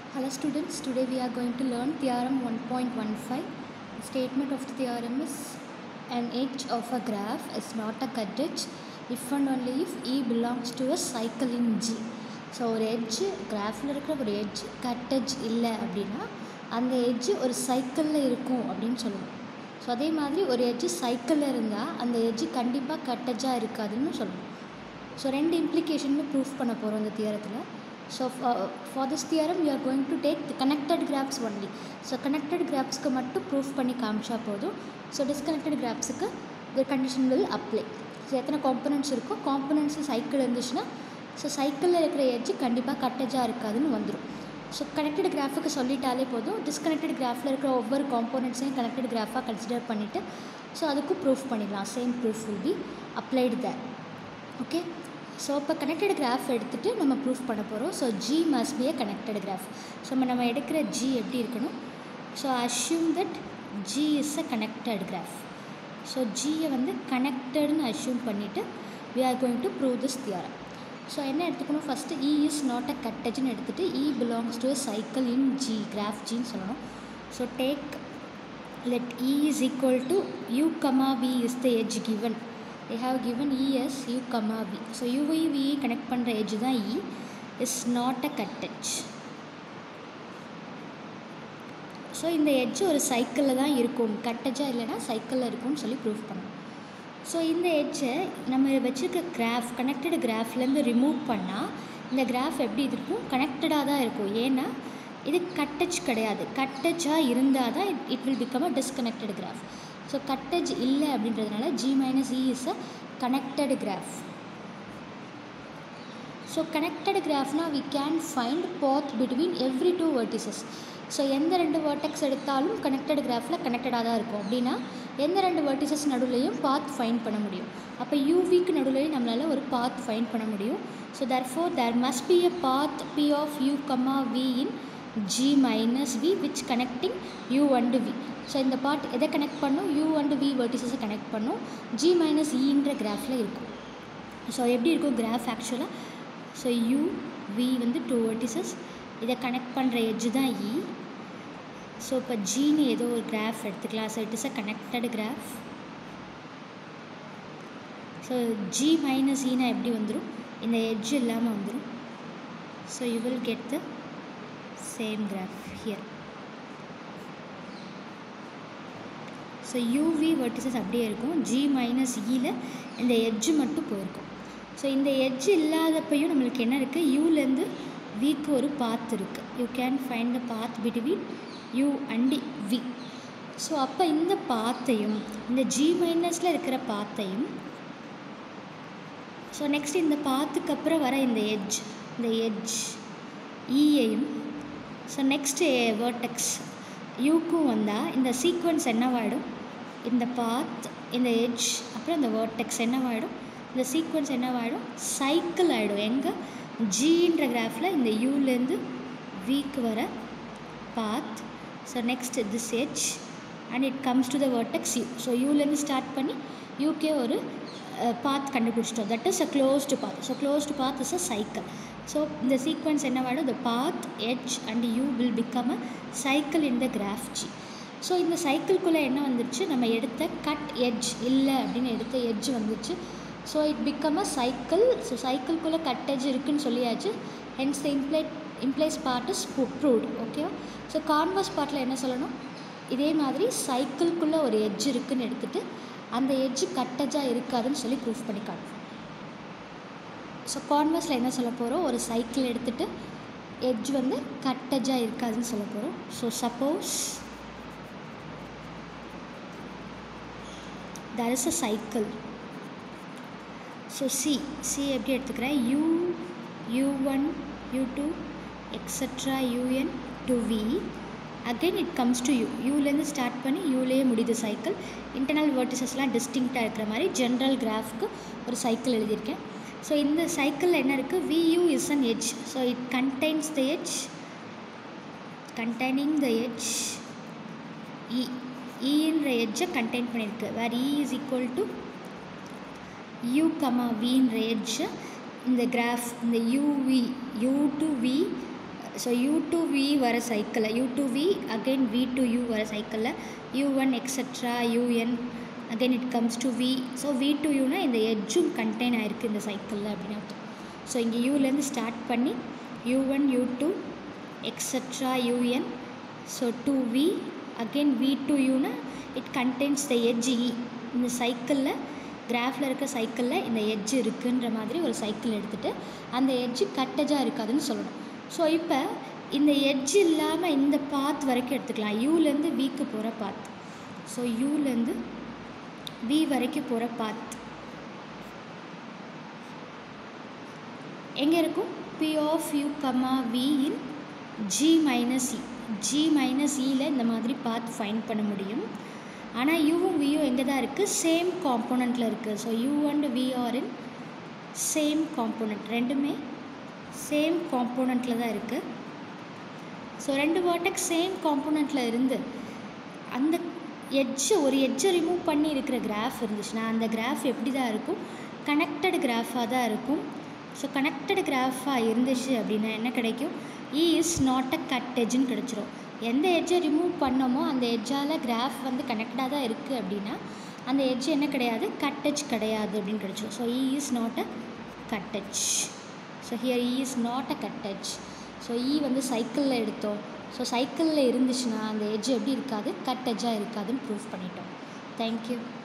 Hello students, today we are going to learn theorem 1.15. The statement of the theorem is an edge of a graph is not a cut edge if and only if E belongs to a cycle in G. So ஒரு edge கிராஃபில் இருக்கிற ஒரு edge cut edge இல்லை அப்படின்னா அந்த edge ஒரு சைக்கிளில் இருக்கும் அப்படின்னு சொல்லுவோம் ஸோ அதே மாதிரி ஒரு எட்ஜு சைக்கிளில் இருந்தால் அந்த எட்ஜு கண்டிப்பாக கட் எட்ஜாக இருக்காதுன்னு சொல்லுவோம் ஸோ ரெண்டு இம்ப்ளிகேஷனுமே ப்ரூஃப் பண்ண போகிறோம் இந்த தியரத்தில் so for this theorem you are going to take the connected graphs only so connected கிராஃப்ஸ்க்கு மட்டும் ப்ரூஃப் பண்ணி காமிச்சா போதும் ஸோ டிஸ்கனெக்டட் கிராஃப்ஸுக்கு the condition will apply so எத்தனை காம்பனன்ட்ஸ் இருக்கோ காம்பனன்ட்ஸ் சைக்கிள் இருந்துச்சுன்னா ஸோ சைக்கிளில் இருக்கிற எட்ஜு கண்டிப்பாக கட்டேஜாக இருக்காதுன்னு வந்துடும் ஸோ கனெக்டட் கிராஃபுக்கு சொல்லிட்டாலே போதும் டிஸ்கனெக்டட் கிராஃபில் இருக்கிற ஒவ்வொரு காம்போனன்ட்ஸையும் கனெக்டட் கிராஃபாக கன்சிடர் பண்ணிவிட்டு ஸோ அதுக்கும் ப்ரூஃப் பண்ணிடலாம் same proof will be applied there okay so இப்போ கனெக்டட் கிராஃப் எடுத்துகிட்டு நம்ம ப்ரூஃப் பண்ண போகிறோம் so G must be a connected graph so நம்ம நம்ம எடுக்கிற ஜி எப்படி இருக்கணும் so assume that G is a connected graph so ஜியை வந்து கனெக்டட்னு அஷ்யூம் பண்ணிவிட்டு we are going to prove this theorem so என்ன எடுத்துக்கணும் first E is not a கட்டஜ்னு எடுத்துகிட்டு E belongs to a cycle in G graph ஜின்னு சொல்லணும் so take let E is equal to U comma V is the edge given they have given E as U comma V. So U V V connect பண்ணுற edge தான் E is not a cut edge. So இந்த edge ஒரு சைக்கிளில் தான் இருக்கும் கட்டஜாக இல்லைன்னா சைக்கிளில் இருக்கும்னு சொல்லி ப்ரூவ் பண்ணணும் ஸோ இந்த எட்ஜை நம்ம வச்சுருக்க கிராஃப் கனெக்டட் கிராஃப்லேருந்து ரிமூவ் பண்ணால் இந்த கிராஃப் எப்படி இருக்கும் கனெக்டடாக தான் இருக்கும் ஏன்னா இது கட்டச் கிடையாது கட்டச்சாக இருந்தால் தான் it it will become a disconnected graph so cut edge இல்லை அப்படின்றதுனால G minus E is a connected graph so connected கிராஃப்னால் we can find path between every two vertices so எந்த ரெண்டு வேர்டெக்ஸ் எடுத்தாலும் கனெக்டட் கிராஃபில் கனெக்டடாக தான் இருக்கும் அப்படின்னா எந்த ரெண்டு வேர்டிசஸ் நடுவுலையும் பாத் ஃபைண்ட் பண்ண முடியும் அப்போ யூவிக்கு நடுவுலையும் நம்மளால் ஒரு பாத் ஃபைண்ட் பண்ண முடியும் so therefore there must be a path P of U comma V in G minus V which connecting U and V so இந்த பார்ட் எதை கனெக்ட் பண்ணும் யூ அண்டு வி வெர்டிசஸை கனெக்ட் பண்ணும் ஜி மைனஸ் இன்ற கிராஃபில் இருக்கும் so எப்படி இருக்கும் கிராஃப் ஆக்சுவலாக ஸோ யூ வி வந்து டூ வெர்டிசஸ் இதை கனெக்ட் பண்ணுற எட்ஜு தான் இ ஸோ இப்போ ஜின்னு ஏதோ ஒரு கிராஃப் எடுத்துக்கலாம் so it is a connected graph so G minus ஈனா எப்படி வந்துடும் இந்த எட்ஜ் இல்லாமல் வந்துடும் so you will get the same graph here so U V vertices அப்படியே இருக்கும் ஜி மைனஸ் இயில் இந்த எட்ஜு மட்டும் போயிருக்கும் ஸோ இந்த எட்ஜ் இல்லாதப்பையும் நம்மளுக்கு என்ன இருக்குது யூலேருந்து விக்கு ஒரு பாத் இருக்குது you can find the path between U and V so அப்போ இந்த பாத்தையும் இந்த ஜி மைனஸில் இருக்கிற பாத்தையும் ஸோ நெக்ஸ்ட் இந்த பாத்துக்கு அப்புறம் வர இந்த எட்ஜ் இந்த எட்ஜ் ஈயையும் ஸோ நெக்ஸ்ட்டு வேர்டெக்ஸ் யூக்கும் வந்தால் இந்த சீக்வன்ஸ் என்னவாயிடும் இந்த பாத் இந்த எட்ஜ் அப்புறம் இந்த வேர்டெக்ஸ் என்னவாயிடும் இந்த சீக்வன்ஸ் என்னவாயிடும் சைக்கிள் ஆகிடும் எங்கே ஜின்ற கிராஃபில் இந்த யூலேருந்து வீக்கு வர path so next this edge and it comes to the vertex U so யூலேருந்து ஸ்டார்ட் பண்ணி யூகே ஒரு பாத் கண்டுபிடிச்சிட்டோம் that is a closed path so closed path is a cycle so இந்த சீக்வன்ஸ் என்னவாடும் the path edge and U will become a cycle in the graph G so இந்த சைக்கிள்குள்ளே என்ன வந்துருச்சு நம்ம எடுத்த கட் எட்ஜ் இல்லை அப்படின்னு எடுத்த எட்ஜ் வந்துச்சு so it become a cycle so சைக்கிள்குள்ளே கட் எட்ஜ் இருக்குன்னு சொல்லியாச்சு hence the imply implies part is proved ஓகேவா ஸோ கான்வர்ஸ் பார்ட்டில் என்ன சொல்லணும் இதே மாதிரி சைக்கிள்குள்ளே ஒரு எட்ஜ் இருக்குதுன்னு எடுத்துகிட்டு அந்த எட்ஜு கட்டஜாக இருக்காதுன்னு சொல்லி ப்ரூஃப் பண்ணி காட்டுவோம் ஸோ கான்வர்ஸில் என்ன சொல்ல போகிறோம் ஒரு சைக்கிள் எடுத்துகிட்டு எட்ஜ் வந்து கட்டஜாக இருக்காதுன்னு சொல்ல போகிறோம் so suppose there is a cycle so C C எப்படி எடுத்துக்கிறேன் U U one U two extra U N to V again it comes to U யூலேருந்து ஸ்டார்ட் பண்ணி யூலேயே முடியுது சைக்கிள் இன்டர்னல் வேர்டிசஸ்லாம் டிஸ்டிங்க்டாக இருக்கிற மாதிரி ஜென்ரல் கிராஃப்க்கு ஒரு சைக்கிள் எழுதியிருக்கேன் ஸோ இந்த சைக்கிளில் என்ன இருக்குது V U is an edge so it contains the edge containing the edge E ஈன்ற எட்ஜை கண்டெயின் பண்ணியிருக்கு where E is equal to U comma வின்ற எட்ஜை இந்த கிராஃப் இந்த U V U to V so U to V வர சைக்கிளில் U to V again V to U வர சைக்கிளில் U one extra U N again it comes to V so V to யூனா இந்த எட்ஜும் கண்டெயின் ஆகிருக்கு இந்த சைக்கிளில் அப்படின்னு அர்த்தம் ஸோ இங்கே யூலேருந்து ஸ்டார்ட் பண்ணி U one U two extra U N so to V again V to யூனா it contains the edge E இந்த சைக்கிளில் கிராஃபில் இருக்க சைக்கிளில் இந்த எட்ஜ் இருக்குன்ற மாதிரி ஒரு சைக்கிள் எடுத்துகிட்டு அந்த எட்ஜு கட்டஜாக இருக்காதுன்னு சொல்லணும் ஸோ இப்போ இந்த எட்ஜ் இல்லாமல் இந்த பாத் வரைக்கும் எடுத்துக்கலாம் யூலேருந்து விக்கு போகிற பாத் ஸோ யூலேருந்து வி வரைக்கும் போகிற பாத் எங்கே இருக்கும் P of U comma V in G minus E G minus இயில் இந்த மாதிரி பாத் ஃபைன் பண்ண முடியும் ஆனால் யூவும் வியும் எங்கே தான் இருக்குது சேம் காம்போனண்ட்டில் இருக்குது so U and V are in same component ரெண்டுமே சேம் காம்போனண்ட்டில் தான் இருக்குது ஸோ ரெண்டு வாட்டக் சேம் காம்போனண்ட்டில் இருந்து அந்த எட்ஜை ஒரு எட்ஜை ரிமூவ் பண்ணி இருக்கிற கிராஃப் இருந்துச்சுன்னா அந்த கிராஃப் எப்படி தான் இருக்கும் கனெக்டட் கிராஃபாக தான் இருக்கும் ஸோ கனெக்டட் கிராஃபாக இருந்துச்சு அப்படின்னா என்ன கிடைக்கும் E is not a cut எட்ஜுன்னு கிடச்சிரும் எந்த எட்ஜை ரிமூவ் பண்ணோமோ அந்த எட்ஜால் கிராஃப் வந்து கனெக்டாக தான் இருக்குது அப்படின்னா அந்த எட்ஜ் என்ன கிடையாது கட் எட்ஜ் கிடையாது அப்படின்னு கிடச்சிரும் so E is not a cut edge so here E is not a cut edge so E வந்து சைக்கிளில் எடுத்தோம் ஸோ சைக்கிளில் இருந்துச்சுன்னா அந்த எட்ஜ் எப்படி இருக்காது கட் எட்ஜாக இருக்காதுன்னு ப்ரூஃப் பண்ணிட்டோம் தேங்க்யூ